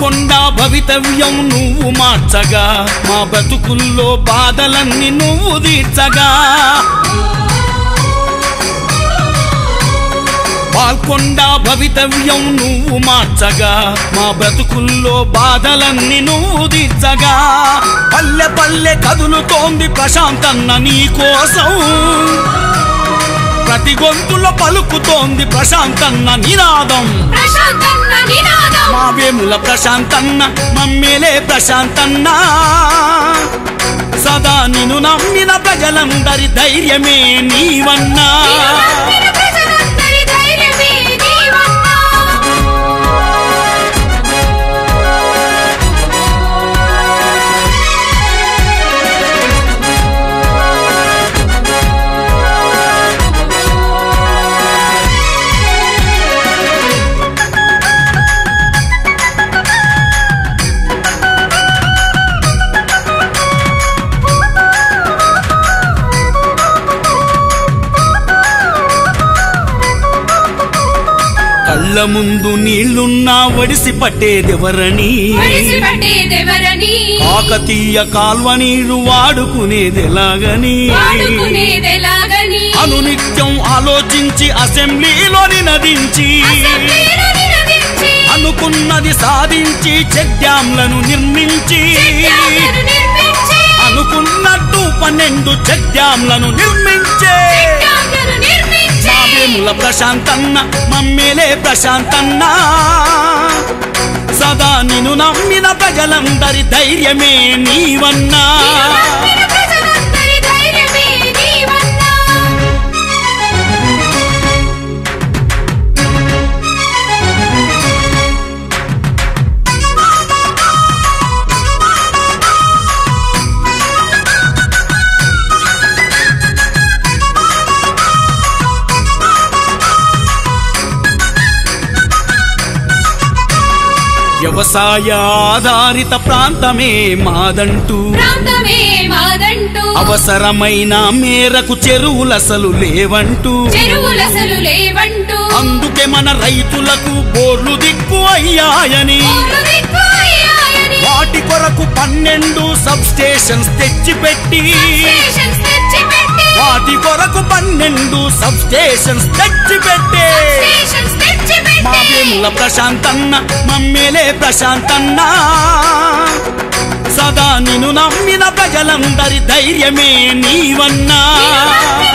పాల్కొండ భవితవ్యం నువ్వు మార్చగా మా బతుకుల్లో బాధలన్నీ నువ్వు తీర్చగా పాల్కొండ భవితవ్యం నువ్వు మార్చగా మా బ్రతుకుల్లో బాధలన్నీ నువ్వు తీర్చగా పల్లె పల్లె కదులుతోంది ప్రశాంతన్న నీ కోసం ప్రతి గొంతులో పలుకుతోంది ప్రశాంతన్న నినాదం ప్రశాంతన్న నినాదం మా వేముల ప్రశాంతన్న మమ్మేలే ప్రశాంతన్న సదా నిన్ను నమ్మిన ప్రజలందరి ధైర్యమే నీవన్నా నిన్ను నమ్మిన ప్రజలందరి ధైర్యమే నీవన్నా కళ్ళ ముందు నీళ్లున్నా ఒడిసి పట్టేదెవరని విడిచిపెట్టేదెవరని కాకతీయ కాల్వ నీళ్లు వాడుకునేదెలాగని వాడుకునేదెలాగని అనునిత్యం ఆలోచించి అసెంబ్లీలో నినదించి అసెంబ్లీలో నిలదించి అనుకున్నది సాధించి చెక్ డ్యాంలను నిర్మించి చెట్టాలను నిర్మించి అనుకున్నట్టు పన్నెండు చెక్ డ్యాంలను నిర్మించే చెట్టాలను నిర్మించి మా వేముల ప్రశాంతన్న మమ్మేలే ప్రశాంతన్న సదా నిన్ను నమ్మిన ప్రజలందరి ధైర్యమే నీవన్నా నిన్ను నమ్మిన ప్రజలందరి ధైర్యమే నీవన్నా వ్యవసాయ ఆధారిత ప్రాంతమే మాదంటూ ప్రాంతమే మాదంటూ అవసరమైన మేరకు చెరువులసలు లేవంటూ చెరువులసలు లేవంటూ అందుకే మన రైతులకు బోర్లు దిక్కు అయ్యాయని ఊరు దిక్కు అయ్యాయని వాటి కొరకు పన్నెండు సబ్ స్టేషన్స్ తెచ్చిపెట్టి స్టేషన్స్ తెచ్చిపెట్టి వాటి కొరకు పన్నెండు సబ్ స్టేషన్స్ తెచ్చిపెట్టే స్టేషన్స్ మా తెచ్చిపెట్టి వేముల ప్రశాంతన్న మమ్మేలే ప్రశాంతన్న సదా నిన్ను నమ్మిన ప్రజలందరి ధైర్యమే నీవన్నా నిన్ను నమ్మిన